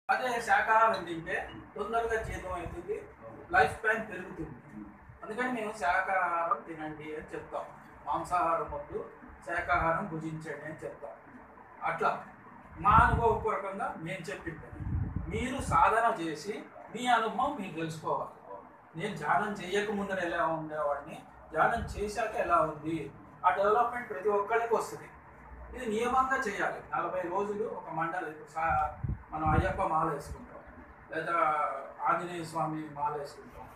అదే శాకాహారం తింటే తొందరగా జీతం అవుతుంది లైఫ్ స్పాన్ పెరుగుతుంది అందుకని మేము శాకాహారం తినండి అని చెప్తాం మాంసాహారం వద్దు శాకాహారం భుజించండి అని చెప్తాం అట్లా మా అనుభవపూర్వకంగా మేము చెప్పింది మీరు సాధన చేసి మీ అనుభవం మీరు తెలుసుకోవాలి నేను ధ్యానం చేయక ముందర ఎలా ఉండేవాడిని ధ్యానం చేశాక ఎలా ఉంది ఆ డెవలప్మెంట్ ప్రతి ఒక్కరికి వస్తుంది ఇది నియమంగా చేయాలి నలభై రోజులు ఒక మండలి ఇప్పుడు సా- మనం అయ్యప్ప మాల వేసుకుంటాం లేదా ఆంజనేయ స్వామి మాల వేసుకుంటాం